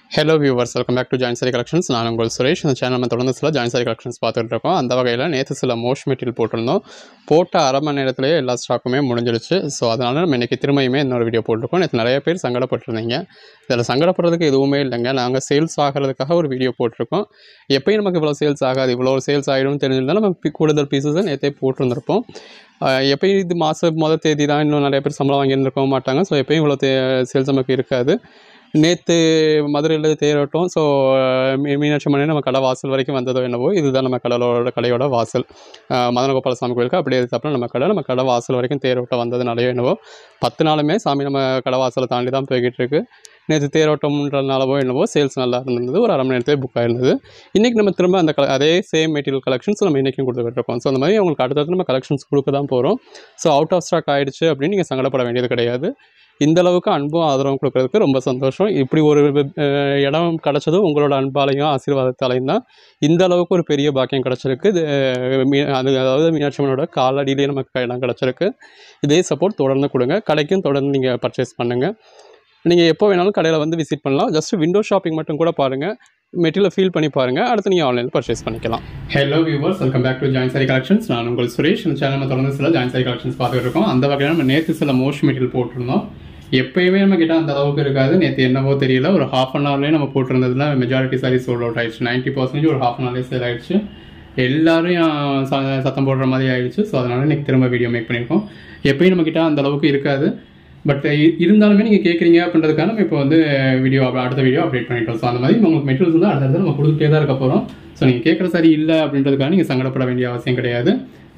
hello viewers welcome back to join sari collections நான் உங்கள் சுரேஷ் இந்த சேனல் நம்ம தொடர்ந்து சில ஜாயின் சாரி கலெக்ஷன்ஸ் பார்த்துட்டு இருக்கோம் அந்த வகையில் நேற்று சில மோஷ் மெட்டீரியல் போட்டிருந்தோம் போட்ட அரை மணி நேரத்திலேயே எல்லா ஸ்டாக்குமே முடிஞ்சிருச்சு ஸோ அதனால் நம்ம இன்றைக்கி திரும்பியுமே இன்னொரு வீடியோ போட்டிருக்கோம் நேற்று நிறைய பேர் சங்கடப்பட்டிருந்தீங்க இதில் சங்கடப்படுறதுக்கு எதுவுமே இல்லைங்க நாங்கள் சேல்ஸ் ஆகிறதுக்காக ஒரு வீடியோ போட்டிருக்கோம் எப்பயும் நமக்கு இவ்வளோ சேல்ஸ் ஆகாது இவ்வளோ சேல்ஸ் ஆகிடும்னு தெரிஞ்சிருந்தாலும் நம்ம பி- கூடுதல் பீசஸை நேற்றே போட்டிருந்திருப்போம் ஆஹ் எப்பயும் இது மாதம் மொதல் தேதி தான் இன்னும் நிறைய பேர் சம்பளம் வாங்கியிருந்திருக்க மாட்டாங்க ஸோ எப்பயும் இவ்வளோ தே சேல்ஸ் நமக்கு இருக்காது நேற்று மதுரையில் தேரோட்டம் ஸோ மீனாட்சி மணி நம்ம கடை வாசல் வரைக்கும் வந்ததோ என்னவோ இதுதான் நம்ம கடலோட கடையோட வாசல் ஆஹ் மதனகோபால சாமி கோயிலுக்கு அப்படியே அதுக்கப்புறம் நம்ம கடை நம்ம கடை வாசல் வரைக்கும் தேரோட்டம் வந்ததுனாலயோ என்னவோ பத்து நாளுமே சாமி நம்ம கடை வாசலை தாண்டி தான் போய்கிட்டு இருக்கு நேற்று தேரோட்டம்ன்றனாலவோ என்னவோ சேல்ஸ் நல்லா இருந்தது ஒரு அரை மணி நேரத்தில் புக் ஆயிருந்தது இன்றைக்கி நம்ம திரும்ப அந்த கல அதே சேம் மெட்டீரியல் கலெக்ஷன்ஸ் நம்ம இன்றைக்கும் கொடுத்துக்கிட்டு இருக்கோம் ஸோ அந்த மாதிரி உங்களுக்கு அடுத்தடுத்து நம்ம கலெக்ஷன்ஸ் கொடுக்க தான் போகிறோம் ஸோ அவுட் ஆஃப் ஸ்டாக் ஆயிடுச்சு அப்படின்னு நீங்கள் சங்கடப்பட வேண்டியது கிடையாது இந்த அளவுக்கு அன்பும் ஆதரவும் கொடுக்கறதுக்கு ரொம்ப சந்தோஷம் இப்படி ஒரு அஹ், இடம் கிடச்சதும் உங்களோட அன்பாலையும் ஆசீர்வாதத்தாலையும் தான் இந்த அளவுக்கு ஒரு பெரிய பாக்கியம் கிடச்சிருக்கு இது அஹ், மீ- அது அதாவது மீனாட்சி அம்மனோட காலடியிலேயே நமக்கு இடம் கிடச்சிருக்கு இதே சப்போர்ட் தொடர்ந்து கொடுங்க கடைக்கும் தொடர்ந்து நீங்கள் பர்ச்சேஸ் பண்ணுங்கள் நீங்கள் எப்போ வேணாலும் கடையில் வந்து விசிட் பண்ணலாம் ஜஸ்ட் விண்டோ ஷாப்பிங் மட்டும் கூட பாருங்கள் மெட்டீரியல் ஃபீல் பண்ணி பாருங்கள் அடுத்து நீங்கள் ஆன்லைனில் பர்ச்சேஸ் பண்ணிக்கலாம் hello viewers welcome back to join sari collections நான் உங்கள் சுரேஷ் இந்த சேனல் நம்ம தொடர்ந்து சில ஜாயின் சாரி கலெக்ஷன்ஸ் பார்த்துட்டு இருக்கோம் அந்த வகையில் நம்ம நேற்று சில மோஸ்ட் மெட்டீரியல் போட்டிருந்தோம் எப்பயுமே நம்ம கிட்ட அந்த அளவுக்கு இருக்காது நேற்று என்னவோ தெரியல ஒரு ஹாஃப் அன் ஹவர்லேயே நம்ம போட்டிருந்ததுல மெஜாரிட்டி சாரி சோல்ட் அவுட் ஆயிடுச்சு நைன்ட்டி பர்சன்டேஜ் ஒரு ஹாஃப் அன் ஹவர்லேயே சேல் ஆயிடுச்சு எல்லாரும் அஹ், ச- சத்தம் போடுற மாதிரி ஆயிடுச்சு ஸோ அதனால இன்னைக்கு திரும்ப வீடியோ மேக் பண்ணியிருக்கோம் எப்பயும் நம்ம கிட்ட அந்த அளவுக்கு இருக்காது பட் இருந்தாலுமே நீங்கள் கேட்குறீங்க அப்படின்றதுக்காக நம்ம இப்போ வந்து வீடியோ அடுத்த வீடியோ அப்டேட் பண்ணிட்டோம் ஸோ அந்த மாதிரி உங்களுக்கு மெட்டீரியல்ஸ் வந்து அடுத்தடுத்து நம்ம கொடுத்துட்டே தான் இருக்க போகிறோம் ஸோ நீங்கள் கேட்குற சரி இல்லை அப்படின்றதுக்காக நீங்கள் சங்கடப்பட வேண்டிய அவசியம் கிடையாது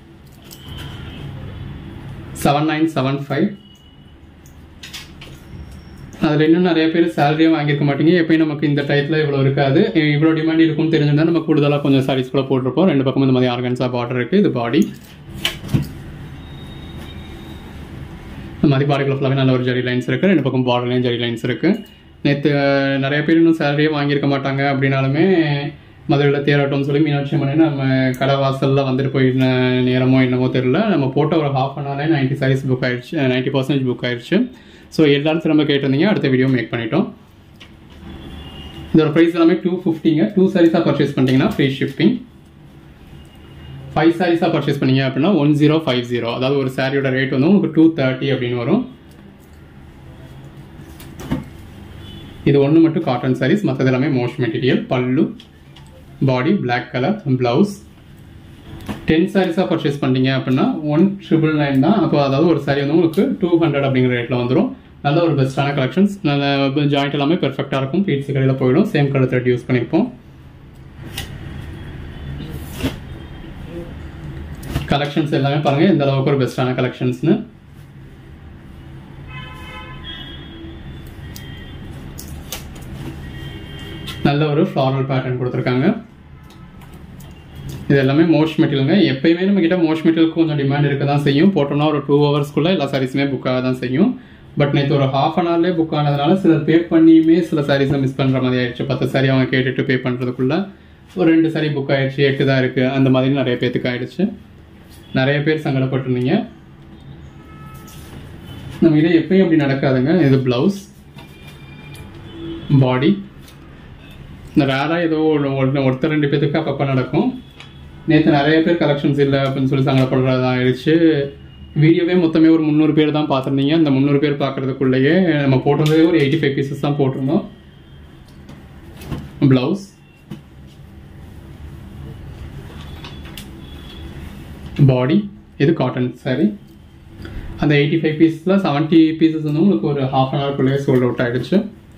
செவன் நைன் செவன் ஃபைவ் அதில் இன்னும் நிறைய பேர் சேலரியும் வாங்கியிருக்க மாட்டீங்க எப்பயும் நமக்கு இந்த டயத்தில் இவ்வளோ இருக்காது இவ்வளோ டிமாண்ட் இருக்கும்னு தெரிஞ்சிருந்தா நம்ம கூடுதலாக கொஞ்சம் சாரீஸ் கூட போட்டிருப்போம் ரெண்டு பக்கம் இந்த மாதிரி ஆர்கன்ஸா பார்டர் இருக்குது இது பாடி இந்த மாதிரி பாடிக்குள்ள ஃபுல்லாகவே நல்ல ஒரு ஜரி லைன்ஸ் இருக்குது ரெண்டு பக்கம் பார்டர்லேயும் ஜரி லைன்ஸ் இருக்குது நேற்று நிறைய பேர் இன்னும் சேலரியே வாங்கியிருக்க மாட்டாங்க அப்படின்னாலுமே மதுரையில் தேரோட்டம்னு சொல்லி மீனாட்சி அம்மனை நம்ம கடை வாசலில் வந்துட்டு போயிருந்த நேரமோ என்னமோ தெரியல நம்ம போட்ட ஒரு ஹாஃப் அன் ஹவர்லேயே நைன்ட்டி சாரீஸ் புக் ஆயிடுச்சு நைன்ட்டி பர்சன்டேஜ் புக் ஆயிடுச்சு ஸோ எல்லாரும் திரும்ப கேட்டிருந்தீங்க அடுத்த வீடியோ மேக் பண்ணிட்டோம் இதோட ப்ரைஸ் எல்லாமே டூ ஃபிஃப்டிங்க டூ சாரீஸாக பர்ச்சேஸ் பண்ணிட்டீங்கன்னா ஃப்ரீ ஷிப்பிங் ஃபைவ் சாரீஸாக பர்ச்சேஸ் பண்ணீங்க அப்படின்னா ஒன் ஜீரோ ஃபைவ் ஜீரோ அதாவது ஒரு சாரியோட ரேட் வந்து உங்களுக்கு டூ தேர்ட்டி அப்படின்னு வரும் இது ஒன்று மட்டும் காட்டன் சாரீஸ் மற்றது எல்லாமே most material pallu body Black colour blouse ten சாரீஸாக பர்ச்சேஸ் பண்ணீங்க அப்படின்னா ஒன் ட்ரிபிள் நைன் தான் அப்போ அதாவது ஒரு சாரி வந்து உங்களுக்கு டூ ஹண்ட்ரட் அப்படிங்கிற ரேட்டில் வந்துடும் நல்ல ஒரு பெஸ்ட்டான கலெக்ஷன்ஸ் நல்ல ஜாயிண்ட் எல்லாமே பெர்ஃபெக்டாக இருக்கும் பீட்ஸ் கடையில் போயிடும் சேம் கலர் த்ரெட் யூஸ் பண்ணியிருப்போம் கலெக்ஷன்ஸ் எல்லாமே பாருங்க எந்த அளவுக்கு ஒரு பெஸ்ட்டான கலெக்ஷன்ஸ்னு நல்ல ஒரு ஃப்ளாரல் பேட்டர்ன் கொடுத்துருக்காங்க இது எல்லாமே மோஸ்ட் மெட்டீரியலுங்க எப்பயுமே நம்ம கிட்ட மோஸ்ட் மெட்டீரியலுக்கு கொஞ்சம் டிமாண்ட் இருக்க தான் செய்யும் போட்டோம்னா ஒரு டூ ஹவர்ஸ்க்குள்ள எல்லா சாரீஸுமே புக் ஆக தான் செய்யும் பட் நேற்று ஒரு ஹாஃப் அன் ஹவர்லேயே புக் ஆனதுனால சிலர் பே பண்ணியுமே சில சாரீஸை மிஸ் பண்ணுற மாதிரி ஆயிடுச்சு பத்து சாரி அவங்க கேட்டுட்டு பே பண்ணுறதுக்குள்ள ஒரு ரெண்டு சாரி புக் ஆயிடுச்சு எட்டு தான் இருக்குது அந்த மாதிரி நிறைய பேத்துக்கு ஆயிடுச்சு நிறைய பேர் சங்கடப்பட்டிருந்தீங்க நம்ம இதே எப்பயும் அப்படி நடக்காதுங்க இது ப்ளவுஸ் பாடி இந்த ரேராக ஏதோ ஒரு- ஒரு- ஒருத்தர் ரெண்டு பேத்துக்கு அப்பப்போ நடக்கும் நேற்று நிறைய பேர் கலெக்ஷன்ஸ் இல்லை அப்படின்னு சொல்லி சங்கடப்படுறதா ஆயிடுச்சு வீடியோவே மொத்தமே ஒரு முந்நூறு பேர் தான் பார்த்துருந்தீங்க அந்த முந்நூறு பேர் பார்க்கறதுக்குள்ளேயே நம்ம போட்டிருந்ததே ஒரு எயிட்டி ஃபைவ் பீசஸ் தான் போட்டிருந்தோம் ப்ளவுஸ் பாடி இது காட்டன் saree அந்த எயிட்டி ஃபைவ் பீஸில் செவன்ட்டி பீசஸ் வந்து உங்களுக்கு ஒரு ஹாஃப் அன் ஹவர்க்குள்ளேயே சோல்ட் அவுட் ஆயிடுச்சு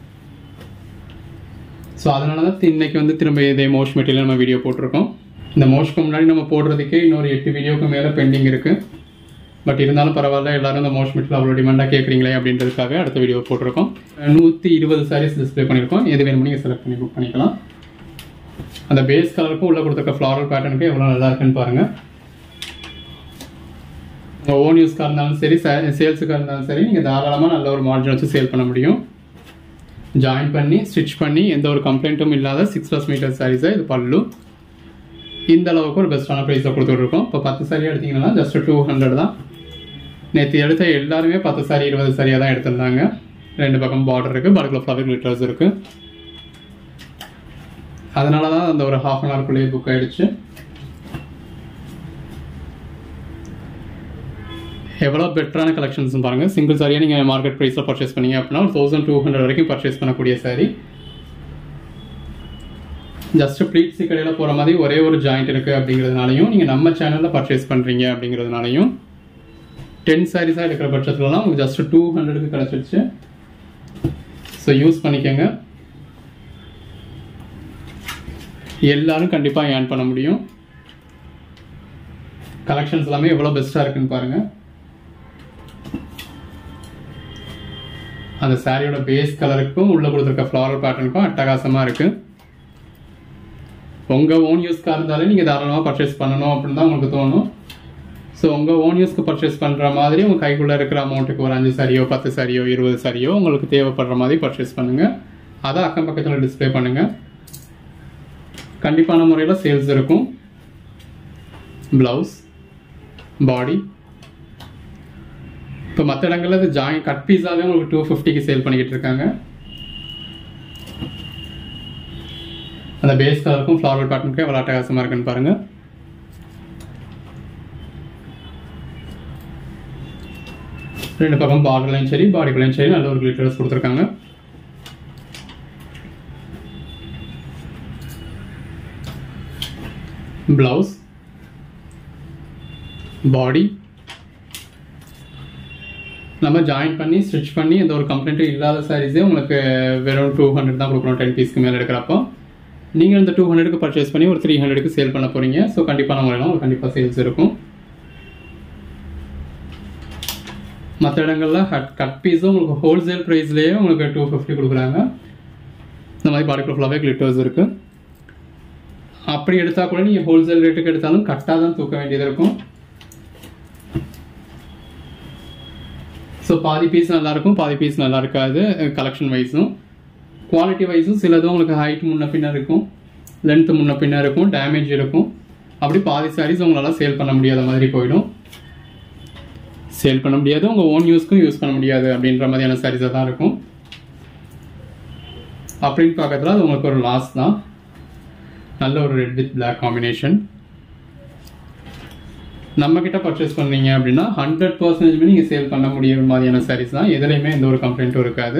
ஸோ அதனால தான் இன்னைக்கு வந்து திரும்ப இதே மோஸ்ட் மெட்டீரியல் நம்ம வீடியோ போட்டிருக்கோம் இந்த மோஸ்ட்க்கு முன்னாடி நம்ம போடுறதுக்கே இன்னொரு எட்டு வீடியோக்கு மேலே பெண்டிங் இருக்குது பட் இருந்தாலும் பரவாயில்ல எல்லாரும் இந்த மோஸ்ட் மெட்டீரியல் அவ்வளோ டிமாண்டாக கேட்குறீங்களே அப்படின்றதுக்காக அடுத்த வீடியோ போட்டிருக்கோம் நூற்றி இருபது சாரீஸ் டிஸ்ப்ளே பண்ணியிருக்கோம் எது வேணுமோ நீங்கள் செலக்ட் பண்ணி புக் பண்ணிக்கலாம் அந்த பேஸ் கலருக்கும் உள்ள கொடுத்துருக்க ஃப்ளாரல் பேட்டர்னுக்கு எவ்வளோ நல்லா இருக்குன்னு பாருங்கள் உங்கள் ஓன் யூஸ்க்காக இருந்தாலும் சரி சேல்ஸுக்காக இருந்தாலும் சரி நீங்கள் தாராளமாக நல்ல ஒரு மார்ஜின் வச்சு சேல் பண்ண முடியும் ஜாயின் பண்ணி ஸ்டிச் பண்ணி எந்த ஒரு கம்ப்ளைண்ட்டும் இல்லாத சிக்ஸ் ப்ளஸ் மீட்டர் சாரீஸை இது பல்லு இந்த அளவுக்கு ஒரு பெஸ்ட்டான ப்ரைஸில் கொடுத்துட்ருக்கோம் இப்போ பத்து சாரி எடுத்தீங்கன்னா ஜஸ்ட் டூ ஹண்ட்ரட் தான் நேற்று எடுத்த எல்லாருமே பத்து சாரி இருபது சாரியாக தான் எடுத்திருந்தாங்க ரெண்டு பக்கம் பார்டர் இருக்குது பார்டரில் ஃப்ளவர் glitters இருக்குது அதனால தான் அந்த ஒரு ஹாஃப் அன் ஹவர்க்குள்ளேயே புக் ஆயிடுச்சு எவ்வளோ பெட்டரான கலெக்ஷன்ஸ் பாருங்கள் சிங்கிள் சாரியாக நீங்கள் மார்க்கெட் ப்ரைஸில் பர்ச்சேஸ் பண்ணீங்க அப்படின்னா ஒரு தௌசண்ட் டூ ஹண்ட்ரட் வரைக்கும் பர்ச்சேஸ் பண்ணக்கூடிய சாரி ஜஸ்ட் ப்ளீட்ஸி கடையில் போகிற மாதிரி ஒரே ஒரு ஜாயிண்ட் இருக்குது அப்படிங்கிறதுனாலையும் நீங்கள் நம்ம சேனலில் பர்ச்சேஸ் பண்ணுறீங்க அப்படிங்கிறதுனாலையும் டென் சாரீஸாக எடுக்கிற பட்சத்துலலாம் உங்களுக்கு ஜஸ்ட் டூ ஹண்ட்ரடுக்கு கிடச்சிருச்சு ஸோ யூஸ் பண்ணிக்கோங்க எல்லாரும் கண்டிப்பாக ஏர்ன் பண்ண முடியும் கலெக்ஷன்ஸ் எல்லாமே எவ்வளோ பெஸ்ட்டாக இருக்குன்னு பாருங்கள் அந்த சாரியோட பேஸ் கலருக்கும் உள்ளே கொடுத்துருக்க ஃப்ளாரல் பேட்டர்னுக்கும் அட்டகாசமாக இருக்குது உங்கள் ஓன் யூஸ்க்காக இருந்தாலே நீங்கள் தாராளமாக பர்ச்சேஸ் பண்ணணும் அப்படின்னு தான் உங்களுக்கு தோணும் ஸோ உங்கள் ஓன் யூஸ்க்கு பர்ச்சேஸ் பண்ணுற மாதிரி உங்கள் கைக்குள்ளே இருக்கிற அமௌண்ட்டுக்கு ஒரு அஞ்சு சாரியோ பத்து சாரியோ இருபது சாரியோ உங்களுக்கு தேவைப்படுற மாதிரி பர்ச்சேஸ் பண்ணுங்கள் அதை அக்கம் பக்கத்தில் டிஸ்ப்ளே பண்ணுங்கள் கண்டிப்பான முறையில் சேல்ஸ் இருக்கும் ப்ளவுஸ் பாடி இப்போ மற்ற இடங்களில் இது ஜாயின் கட் பீஸாகவே உங்களுக்கு டூ ஃபிஃப்டிக்கு சேல் பண்ணிக்கிட்டு இருக்காங்க அந்த பேஸ் கலருக்கும் ஃப்ளாரல் பேட்டர்னுக்கும் எவ்வளோ அட்டகாசமாக இருக்குன்னு பாருங்கள் ரெண்டு பக்கம் பார்டர்லையும் சரி பாடிக்குள்ளேயும் சரி நல்ல ஒரு கிளிட்டர்ஸ் கொடுத்துருக்காங்க ப்ளவுஸ் பாடி நம்ம ஜாயின் பண்ணி ஸ்டிச் பண்ணி எந்த ஒரு கம்ப்ளைண்ட்டும் இல்லாத சாரீஸே உங்களுக்கு வெறும் டூ ஹண்ட்ரட் தான் கொடுக்குறோம் டென் பீஸ்க்கு மேலே எடுக்கிறப்போ நீங்கள் இந்த டூ ஹண்ட்ரடுக்கு பர்ச்சேஸ் பண்ணி ஒரு த்ரீ ஹண்ட்ரடுக்கு சேல் பண்ண போகிறீங்க ஸோ கண்டிப்பான முறையில் உங்களுக்கு கண்டிப்பாக சேல்ஸ் இருக்கும் மற்ற இடங்களில் கட் கட் பீஸும் உங்களுக்கு ஹோல்சேல் ப்ரைஸ்லேயே உங்களுக்கு டூ ஃபிஃப்டி கொடுக்குறாங்க இந்த மாதிரி பாடிக்குள்ள ஃபுல்லாகவே கிளிட்டர்ஸ் இருக்குது அப்படி எடுத்தால் கூட நீங்கள் ஹோல்சேல் ரேட்டுக்கு எடுத்தாலும் கட்டாக தான் தூக்க வேண்டியது இருக்கும் ஸோ பாதி பீஸ் நல்லாயிருக்கும் பாதி பீஸ் நல்லா இருக்காது கலெக்ஷன் வைஸும் குவாலிட்டி வைஸும் சிலதும் உங்களுக்கு ஹைட் முன்ன பின்ன இருக்கும் லென்த்து முன்ன பின்ன இருக்கும் டேமேஜ் இருக்கும் அப்படி பாதி சாரீஸ் உங்களால் சேல் பண்ண முடியாத மாதிரி போயிடும் சேல் பண்ண முடியாது உங்கள் ஓன் யூஸ்க்கும் யூஸ் பண்ண முடியாது அப்படின்ற மாதிரியான சாரீஸாக தான் இருக்கும் அப்படின்னு பார்க்கறதுல அது உங்களுக்கு ஒரு லாஸ் தான் நல்ல ஒரு ரெட் வித் பிளாக் காம்பினேஷன் நம்ம கிட்ட பர்ச்சேஸ் பண்ணீங்க அப்படின்னா ஹண்ட்ரட் பர்சன்டேஜ்மே நீங்கள் சேல் பண்ண முடியும் மாதிரியான சாரீஸ் தான் எதுலையுமே எந்த ஒரு கம்ப்ளைண்ட்டும் இருக்காது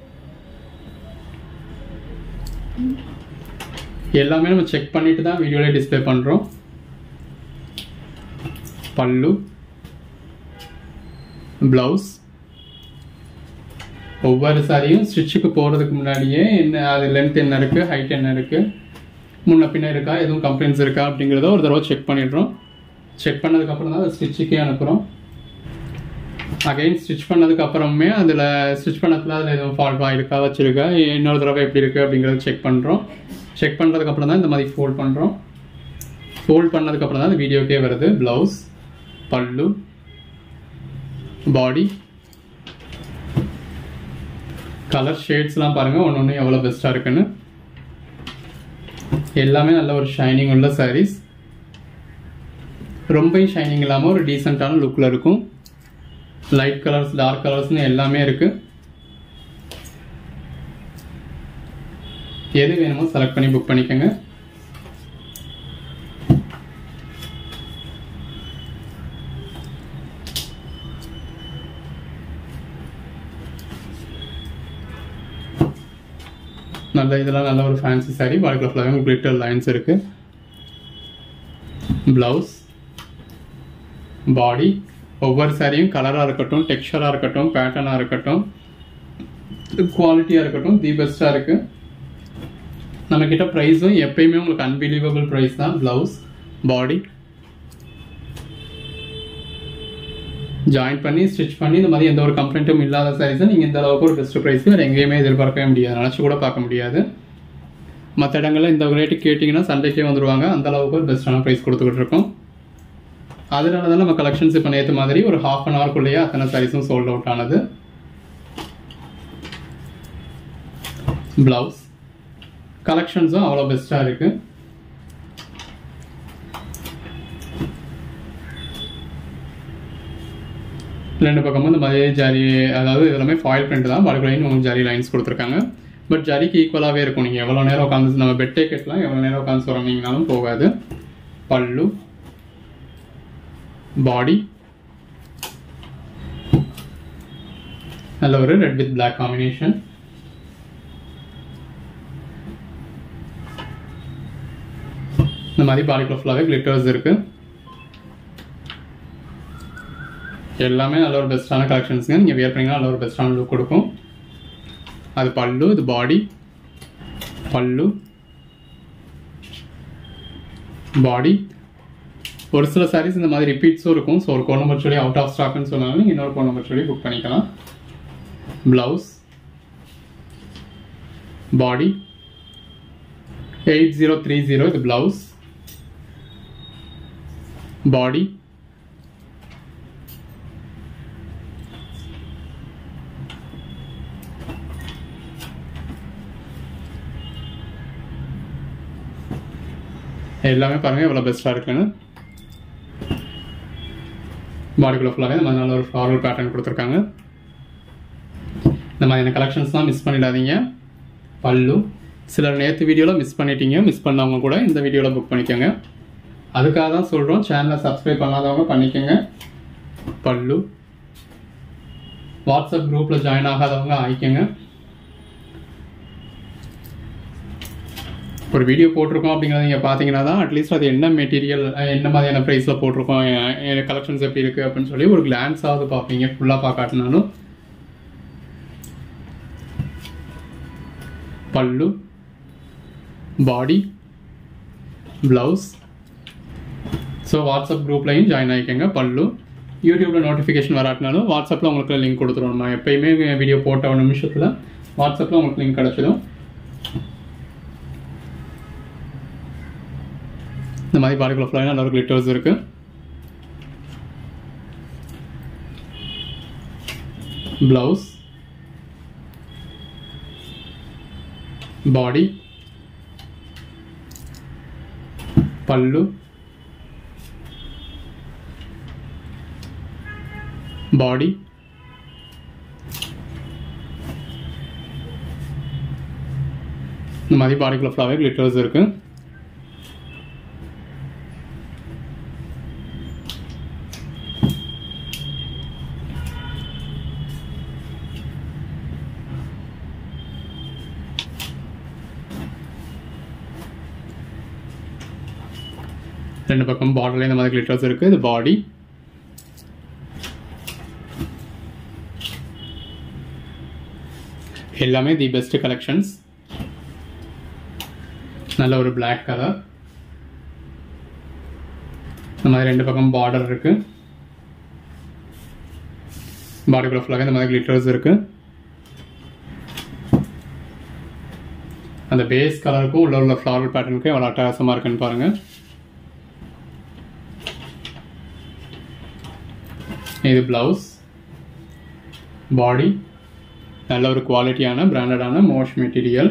எல்லாமே நம்ம செக் பண்ணிட்டு தான் வீடியோல டிஸ்ப்ளே பண்ணுறோம் பல்லு ப்ளவுஸ் ஒவ்வொரு சாரியும் ஸ்டிச்சுக்கு போகிறதுக்கு முன்னாடியே என்ன அது லென்த் என்ன இருக்குது ஹைட் என்ன இருக்குது முன்ன பின்ன இருக்கா எதுவும் கம்ப்ளைண்ட்ஸ் இருக்கா அப்படிங்கிறத ஒரு தடவை செக் பண்ணிடுறோம் செக் பண்ணதுக்கப்புறம் தான் அதை ஸ்டிச்சுக்கே அனுப்புகிறோம் அகைன் ஸ்டிச் பண்ணதுக்கு அப்புறமே அதில் ஸ்டிச் பண்ணதுல அதில் எதுவும் ஃபால்ட் ஆகிருக்கா வச்சிருக்கா இன்னொரு தடவை எப்படி இருக்குது அப்படிங்கிறத செக் பண்ணுறோம் செக் பண்ணுறதுக்கப்புறம் தான் இந்த மாதிரி ஃபோல்ட் பண்ணுறோம் ஃபோல்ட் பண்ணதுக்கப்புறம் தான் அந்த வீடியோக்கே வருது ப்ளவுஸ் பல்லு பாடி கலர் ஷேட்ஸ்லாம் பாருங்கள் ஒன்று ஒன்று எவ்வளோ பெஸ்ட்டாக இருக்குன்னு எல்லாமே நல்ல ஒரு ஷைனிங் உள்ள சாரீஸ் ரொம்ப ஷைனிங் இல்லாமல் ஒரு டீசெண்டான லுக்கில் இருக்கும் லைட் கலர்ஸ் டார்க் கலர்ஸ்னு எல்லாமே இருக்கு எது வேணுமோ செலக்ட் பண்ணி புக் பண்ணிக்கோங்க நல்ல இதெல்லாம் நல்ல ஒரு ஃபேன்சி சாரி பாடிக்குள்ள ஃபுல்லாகவே கிளிட்டர் லைன்ஸ் இருக்கு ப்ளவுஸ் பாடி ஒவ்வொரு சாரியும் கலராக இருக்கட்டும் டெக்ஸ்சராக இருக்கட்டும் பேட்டர்னாக இருக்கட்டும் குவாலிட்டியாக இருக்கட்டும் தி பெஸ்ட்டாக இருக்குது நம்மக்கிட்ட ப்ரைஸும் எப்பயுமே உங்களுக்கு அன்பிலீவபிள் ப்ரைஸ் தான் ப்ளவுஸ் பாடி ஜாயின் பண்ணி ஸ்டிச் பண்ணி இந்த மாதிரி எந்த ஒரு கம்ப்ளைண்ட்டும் இல்லாத சாரீஸை நீங்கள் இந்த அளவுக்கு ஒரு பெஸ்ட் ப்ரைஸ் வேறு எங்கேயுமே எதிர்பார்க்கவே முடியாது நினச்சி கூட பார்க்க முடியாது மற்ற இடங்களில் இந்த ரேட்டுக்கு கேட்டிங்கன்னா சண்டைக்கே வந்துடுவாங்க அந்த அளவுக்கு ஒரு பெஸ்ட்டான ப்ரைஸ் கொடுத்துக்கிட்டு இருக்கோம் அதனால தான் நம்ம கலெக்ஷன்ஸ் இப்போ நேற்று மாதிரி ஒரு ஹாஃப் அன் ஹவர்க்குள்ளேயே அத்தனை சாரீஸும் சோல்ட் அவுட் ஆனது ப்ளவுஸ் கலெக்ஷன்ஸும் அவ்வளோ பெஸ்ட்டாக இருக்குது ரெண்டு பக்கமும் இந்த மாதிரி ஜரி அதாவது இது எல்லாமே ஃபாயில் பிரிண்ட் தான் வடகுலையும் உங்களுக்கு ஜரி லைன்ஸ் கொடுத்துருக்காங்க பட் ஜரிக்கு ஈக்குவலாகவே இருக்கும் நீங்கள் எவ்வளோ நேரம் உட்காந்து நம்ம பெட்டே கட்டலாம் எவ்வளோ நேரம் உட்காந்து சுரண்டிங்கனாலும் போகாது பல்லு பாடி நல்ல ஒரு ரெட் வித் பிளாக் காம்பினேஷன் இந்த மாதிரி பாடிக்குள்ள ஃபுல்லாகவே கிளிட்டர்ஸ் இருக்கு எல்லாமே நல்ல ஒரு பெஸ்ட்டான கலெக்ஷன்ஸுங்க நீங்கள் வியர் பண்ணிங்கன்னா நல்ல ஒரு பெஸ்ட்டான லுக் கொடுக்கும் அது பல்லு இது பாடி பல்லு பாடி ஒரு சில சாரீஸ் இந்த மாதிரி ரிப்பீட்ஸும் இருக்கும் ஸோ ஒரு கோன் நம்பர் சொல்லி அவுட் ஆஃப் ஸ்டாக்னு சொன்னாலும் நீங்கள் இன்னொரு கோன் நம்பர் சொல்லி புக் பண்ணிக்கலாம் blouse body eight zero three zero இது ப்ளவுஸ் பாடி எல்லாமே பாருங்கள் எவ்வளோ பெஸ்ட்டாக இருக்குன்னு பாடிக்குள்ள ஃபுல்லாகவே இந்த மாதிரி நல்ல ஒரு ஃப்ளாரல் பேட்டர்ன் கொடுத்துருக்காங்க இந்த மாதிரியான கலெக்ஷன்ஸ்லாம் மிஸ் பண்ணிடாதீங்க பல்லு சிலர் நேற்று வீடியோவில் மிஸ் பண்ணிட்டீங்க மிஸ் பண்ணவங்க கூட இந்த வீடியோவில் புக் பண்ணிக்கோங்க அதுக்காக தான் சொல்கிறோம் சேனலை சப்ஸ்கிரைப் பண்ணாதவங்க பண்ணிக்கோங்க பல்லு வாட்ஸ்அப் குரூப்பில் ஜாயின் ஆகாதவங்க ஆயிக்கோங்க ஒரு வீடியோ போட்டிருக்கோம் அப்படிங்கிறத நீங்கள் பார்த்தீங்கன்னா தான் அட்லீஸ்ட் அது என்ன மெட்டீரியல் என்ன மாதிரியான ப்ரைஸில் போட்டிருக்கோம் கலெக்ஷன்ஸ் எப்படி இருக்குது அப்படின்னு சொல்லி ஒரு கிளான்ஸ் ஆகுது பார்ப்பீங்க ஃபுல்லாக பார்க்காட்டினாலும் pallu body blouse so WhatsApp குரூப்லையும் ஜாயின் ஆகிக்கோங்க பல்லு யூடியூப்பில் நோட்டிஃபிகேஷன் வராட்டினாலும் வாட்ஸ்அப்பில் உங்களுக்கு லிங்க் கொடுத்துருவோம் நம்ம எப்பயுமே வீடியோ போட்ட ஒரு நிமிஷத்தில் வாட்ஸ்அப்பில் உங்களுக்கு லிங்க் கிடச்சிடும் இந்த மாதிரி பாடிக்குள்ள ஃபுல்லாக நல்ல ஒரு கிளிட்டர்ஸ் இருக்கு ப்ளவுஸ் பாடி பல்லு பாடி இந்த மாதிரி பாடிக்குள்ள ஃபுல்லாகவே கிளிட்டர்ஸ் இருக்குது ரெண்டு பக்கம் பார்டர்ல இந்த மாதிரி கிளிட்டர்ஸ் இருக்கு இது பாடி எல்லாமே தி பெஸ்ட் கலெக்ஷன்ஸ் நல்ல ஒரு பிளாக் கலர் இந்த மாதிரி ரெண்டு பக்கம் பார்டர் இருக்கு பாடிக்குள்ள ஃபுல்லாக இந்த மாதிரி கிளிட்டர்ஸ் இருக்கு அந்த பேஸ் கலருக்கும் உள்ள உள்ள ஃப்ளாரல் பேட்டர்னுக்கும் எவ்வளோ அட்டகாசமாக இருக்குன்னு பாருங்கள் இது ப்ளவுஸ் பாடி நல்ல ஒரு குவாலிட்டியான பிராண்டடான மோஷ் மெட்டீரியல்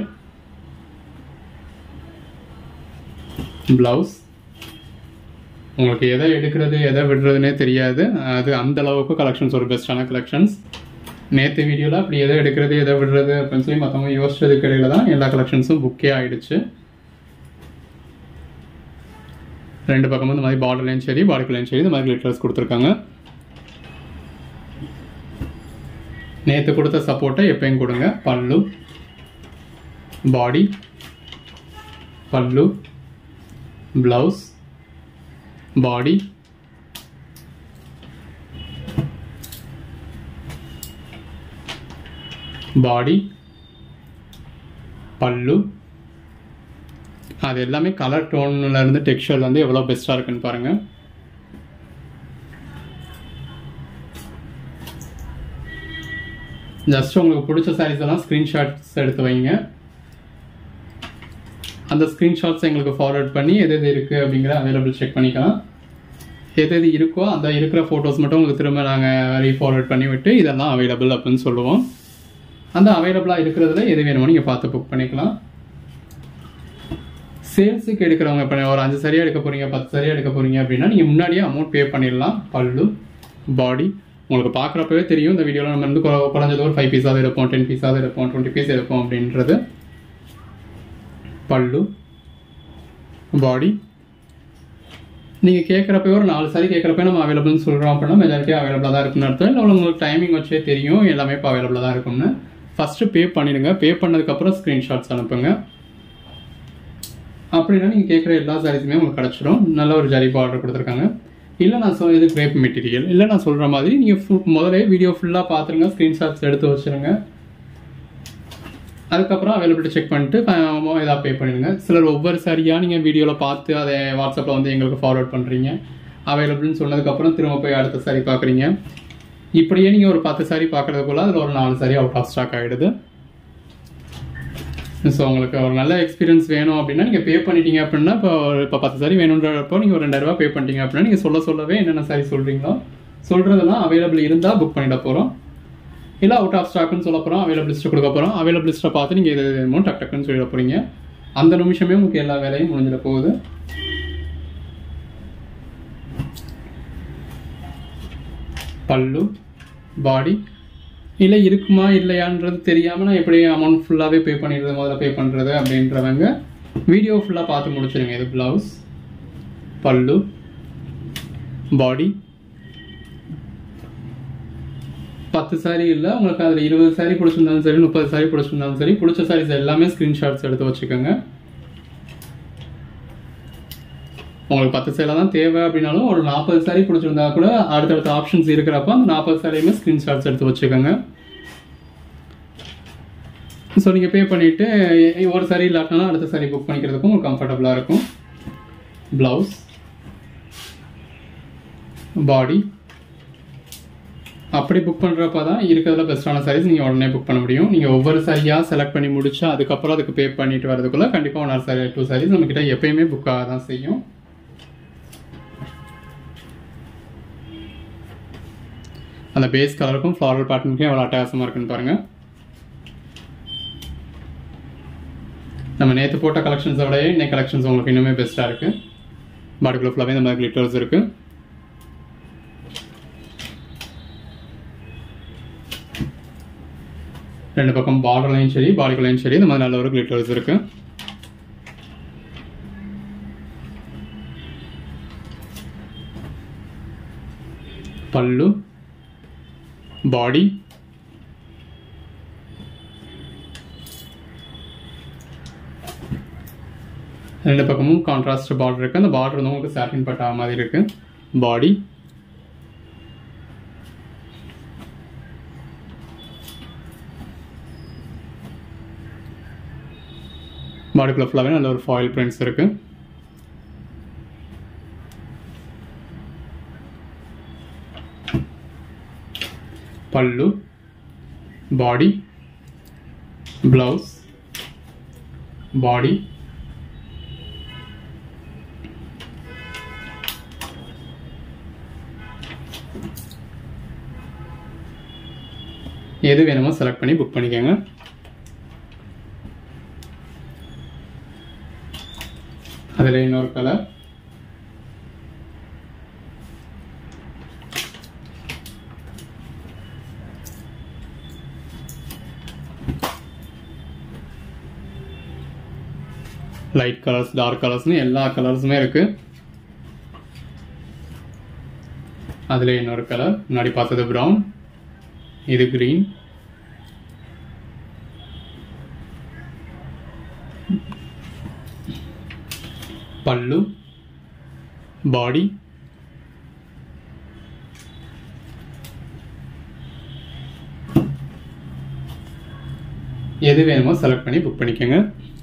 ப்ளவுஸ் உங்களுக்கு எதை எடுக்கிறது எதை விடுறதுனே தெரியாது அது அந்த அளவுக்கு கலெக்ஷன்ஸ் ஒரு பெஸ்ட்டான கலெக்ஷன்ஸ் நேற்று வீடியோவில் அப்படி எதை எடுக்கிறது எதை விடுறது அப்படின்னு சொல்லி மற்றவங்க யோசிச்சதுக்கு இடையில தான் எல்லா கலெக்ஷன்ஸும் புக்கே ஆயிடுச்சு ரெண்டு பக்கமும் இந்த மாதிரி பார்டர்லையும் சரி பாடிக்குள்ளேயும் சரி இந்த மாதிரி glitters கொடுத்துருக்காங்க நேற்று கொடுத்த சப்போர்ட்டை எப்பயும் கொடுங்க பல்லு பாடி பல்லு ப்ளவுஸ் பாடி பாடி பல்லு அது எல்லாமே கலர் டோன்ல இருந்து டெக்ஸ்சர் வந்து எவ்வளோ பெஸ்ட்டாக இருக்குன்னு பாருங்கள் ஜஸ்ட் உங்களுக்கு பிடிச்ச சாரீஸ் எல்லாம் ஸ்க்ரீன்ஷாட்ஸ் எடுத்து வைங்க அந்த ஸ்க்ரீன்ஷாட்ஸ் எங்களுக்கு ஃபார்வர்ட் பண்ணி எது எது இருக்குது அப்படிங்கிற அவைலபிள் செக் பண்ணிக்கலாம் எது எது இருக்கோ அந்த இருக்கிற ஃபோட்டோஸ் மட்டும் உங்களுக்கு திரும்ப நாங்கள் ரீஃபார்வர்ட் பண்ணி விட்டு இதெல்லாம் அவைலபிள் அப்படின்னு சொல்லுவோம் அந்த அவைலபிளாக இருக்கிறதுல எது வேணுமோ நீங்கள் பார்த்து புக் பண்ணிக்கலாம் சேல்ஸுக்கு எடுக்கிறவங்க இப்போ ஒரு அஞ்சு சரியாக எடுக்க போகிறீங்க பத்து சரியாக எடுக்க போகிறீங்க அப்படின்னா நீங்கள் முன்னாடியே அமௌண்ட் பே பண்ணிடலாம் பல்லு பாடி உங்களுக்கு பார்க்குறப்பவே தெரியும் இந்த வீடியோவில் நம்ம வந்து குற- குறைஞ்சது ஒரு ஃபைவ் பீஸாவது எடுப்போம் டென் பீஸாவது எடுப்போம் டுவெண்ட்டி பீஸ் எடுப்போம் அப்படின்றது பல்லு பாடி நீங்கள் கேட்குறப்ப ஒரு நாலு சாரி கேட்குறப்ப நம்ம அவைலபிள்னு சொல்கிறோம் அப்படின்னா மெஜாரிட்டி அவைலபிளாக தான் இருக்குன்னு அர்த்தம் இல்லை உங்களுக்கு டைமிங் வச்சே தெரியும் எல்லாமே இப்போ அவைலபிளாக தான் இருக்கும்னு ஃபஸ்ட்டு பே பண்ணிடுங்க பே பண்ணதுக்கப்புறம் ஸ்க்ரீன்ஷாட்ஸ் அனுப்புங்க அப்படின்னா நீங்கள் கேட்குற எல்லா சாரீஸுமே உங்களுக்கு கிடச்சிரும் நல்ல ஒரு ஜரி பார்டர் கொடுத்துருக்காங்க இல்லை நான் சொல் இது கிரேப் மெட்டீரியல் இல்லை நான் சொல்கிற மாதிரி நீங்கள் முதலே வீடியோ ஃபுல்லாக பார்த்துருங்க ஸ்க்ரீன்ஷாட்ஸ் எடுத்து வச்சுருங்க அதுக்கப்புறம் அவைலபிலிட்டி செக் பண்ணிட்டு ஏதாவது பே பண்ணிடுங்க சிலர் ஒவ்வொரு சாரியாக நீங்கள் வீடியோவில் பார்த்து அதை வாட்ஸ்அப்பில் வந்து எங்களுக்கு ஃபார்வர்ட் பண்ணுறீங்க அவைலபிள்னு சொன்னதுக்கப்புறம் திரும்ப போய் அடுத்த சாரி பார்க்குறீங்க இப்படியே நீங்கள் ஒரு பத்து சாரி பார்க்குறதுக்குள்ள அதில் ஒரு நாலு சாரி அவுட் ஆஃப் ஸ்டாக் ஆகிடுது ஸோ உங்களுக்கு ஒரு நல்ல எக்ஸ்பீரியன்ஸ் வேணும் அப்படின்னா நீங்கள் பே பண்ணிட்டீங்க அப்படின்னா இப்போ இப்போ பத்து சாரி வேணுன்றப்போ நீங்கள் ஒரு ரெண்டாயிரரூபா பே பண்ணிட்டீங்க அப்படின்னா நீங்கள் சொல்ல சொல்லவே என்னென்ன சாரி சொல்கிறீங்களோ சொல்கிறதெல்லாம் அவைலபிள் இருந்தால் புக் பண்ணிட போகிறோம் இல்லை அவுட் ஆஃப் ஸ்டாக்னு சொல்ல போகிறோம் அவைலபிள் லிஸ்ட்டை கொடுக்க போகிறோம் அவைலபிள் லிஸ்ட்டை பார்த்து நீங்கள் எது வேணுமோ டக் டக்குன்னு சொல்லிட போகிறீங்க அந்த நிமிஷமே உங்களுக்கு எல்லா வேலையும் முடிஞ்சிட போகுது பல்லு பாடி இல்லை இருக்குமா இல்லையான்றது தெரியாமல் நான் எப்படி அமௌண்ட் ஃபுல்லாகவே பே பண்ணிடுறது முதல்ல பே பண்ணுறது அப்படின்றவங்க வீடியோ ஃபுல்லாக பார்த்து முடிச்சிருங்க இது ப்ளவுஸ் பல்லு பாடி பத்து சாரி இல்லை உங்களுக்கு அதில் இருபது சாரி பிடிச்சிருந்தாலும் சரி முப்பது சாரி பிடிச்சிருந்தாலும் சரி பிடிச்ச சாரீஸ் எல்லாமே ஸ்க்ரீன்ஷாட்ஸ் எடுத்து வச்சுக்கோங்க உங்களுக்கு பத்து சேலை தான் தேவை அப்படின்னாலும் ஒரு நாற்பது சாரி பிடிச்சிருந்தா கூட அடுத்தடுத்த ஆப்ஷன்ஸ் இருக்கிறப்ப அந்த நாற்பது சாரியுமே ஸ்க்ரீன்ஷாட்ஸ் எடுத்து வச்சுக்கோங்க ஸோ நீங்கள் பே பண்ணிவிட்டு ஒரு சாரி இல்லாட்டினாலும் அடுத்த சாரி புக் பண்ணிக்கிறதுக்கும் உங்களுக்கு கம்ஃபர்டபுளாக இருக்கும் ப்ளவுஸ் பாடி அப்படி புக் பண்ணுறப்ப தான் இருக்கிறதுல பெஸ்ட்டான சாரீஸ் நீங்கள் உடனே புக் பண்ண முடியும் நீங்கள் ஒவ்வொரு சாரியாக செலக்ட் பண்ணி முடிச்சா அதுக்கப்புறம் அதுக்கு பே பண்ணிட்டு வரதுக்குள்ள கண்டிப்பாக one or sari two saris நம்மக்கிட்ட எப்பயுமே புக் ஆக தான் செய்யும் அந்த பேஸ் கலருக்கும் ஃப்ளாரல் பேட்டர்னுக்கும் எவ்வளோ அட்டகாசமாக இருக்குன்னு பாருங்கள் நம்ம நேற்று போட்ட கலெக்ஷன்ஸை விட இன்னைக்கு கலெக்ஷன்ஸ் உங்களுக்கு இன்னுமே பெஸ்ட்டாக இருக்குது பாடிக்குள்ள ஃபுல்லாகவே இந்த மாதிரி கிளிட்டர்ஸ் இருக்குது ரெண்டு பக்கம் பார்டர்லையும் சரி பாடிக்குள்ளையும் சரி இந்த மாதிரி நல்ல ஒரு கிளிட்டர்ஸ் இருக்கு பல்லு பாடி ரெண்டு பக்கமும் கான்ட்ராஸ்ட் பார்டர் இருக்கு அந்த பார்டர் வந்து உங்களுக்கு சாட்டின் பட்டா மாதிரி இருக்கு பாடி பாடிக்குள்ள ஃபுல்லாகவே நல்ல ஒரு ஃபாயில் பிரிண்ட்ஸ் இருக்கு பல்லு பாடி பிளவுஸ் பாடி எது வேணுமோ செலக்ட் பண்ணி புக் பண்ணிக்கோங்க அதில் இன்னொரு கலர் லைட் கலர்ஸ் டார்க் கலர்ஸ்னு எல்லா கலர்ஸுமே இருக்கு அதில் இன்னொரு கலர் முன்னாடி பார்த்தது ப்ரௌன் இது கிரீன் பல்லு பாடி எது வேணுமோ செலக்ட் பண்ணி புக் பண்ணிக்கோங்க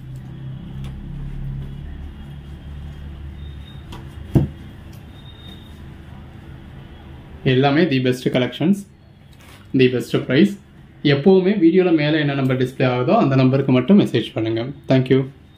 எல்லாமே the best collections the best price எப்போவுமே வீடியோவில் மேலே என்ன நம்பர் டிஸ்ப்ளே ஆகுதோ அந்த நம்பருக்கு மட்டும் மெசேஜ் பண்ணுங்கள் தேங்க்யூ